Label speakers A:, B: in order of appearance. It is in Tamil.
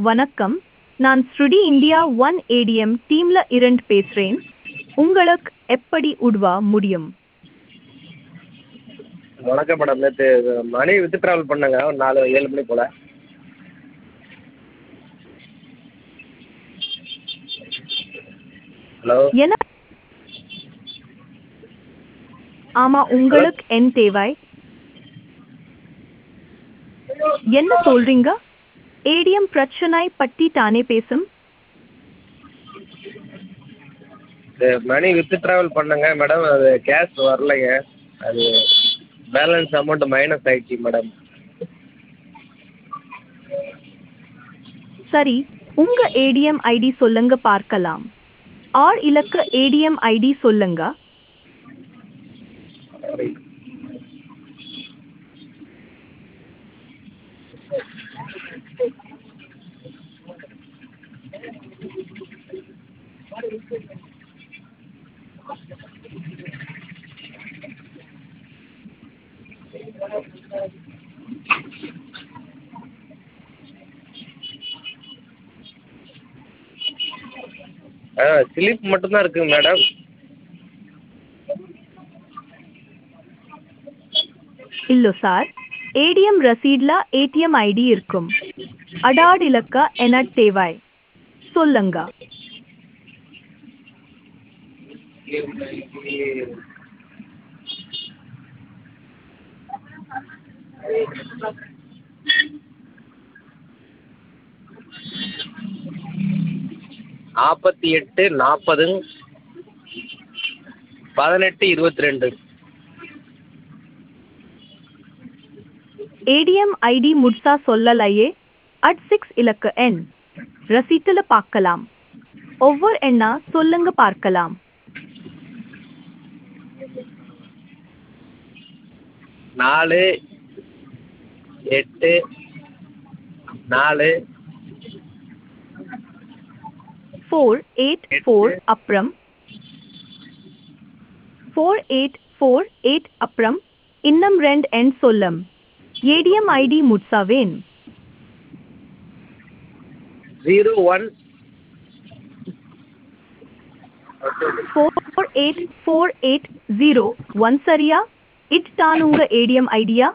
A: வணக்கம் நான் ஸ்ருடி இந்தியா ஒன் ஏடிஎம் டீம்ல இருந்து பேசுறேன் உங்களுக்கு எப்படி உதவ முடியும்
B: வணக்கம் மேடம் நேற்று மணி வித் ட்ராவல் பண்ணேங்க ஒரு நாலு ஏழு மணி போல் ஹலோ
A: என்ன ஆமா உங்களுக்கு என் தேவை என்ன சொல்றீங்க ஏடிஎம் பிரச்சனை பத்தி தானே பேசும்
B: இது மணி வித் ட்ராவல் பண்ணேங்க மேடம் அது கேஷ் வரலைங்க அது பேலன்ஸ் அமௌண்ட் மைனஸ் ஆயிடுச்சு மேடம்
A: சரி உங்க ஏடிஎம் ஐடி சொல்லுங்க பார்க்கலாம் ஆர் இலக்க ஏடிஎம் ஐடி சொல்லுங்க
B: ஆ ஸ்லிப் மட்டும்தான் இருக்குங்க மேடம்
A: இல்லோ சார் ஏடிஎம் ரசீட்ல ஏடிஎம் ஐடி இருக்கும் அடாட் இலக்க என்ன தேவை சொல்லுங்க
B: நாற்பத்தி எட்டு நாற்பது பதினெட்டு இருபத்தி ரெண்டு
A: ஏடிஎம் ஐடி முட்சா சொல்லலையே அட் சிக்ஸ் இலக்க எண் ரசீட்டுல பார்க்கலாம் ஒவ்வொரு எண்ணா சொல்லுங்க பார்க்கலாம்
B: நாலு எட்டு நாலு
A: ஃபோர் எயிட் ஃபோர் அப்புறம் ஃபோர் எயிட் ஃபோர் எயிட் அப்புறம் இன்னும் ரெண்டு எண் சொல்லும் ஏடிஎம் ஐடி முட்சாவேன்
B: zero one
A: four eight four eight zero one சரியா இட் தான் உங்க ஏடிஎம் ஐடியா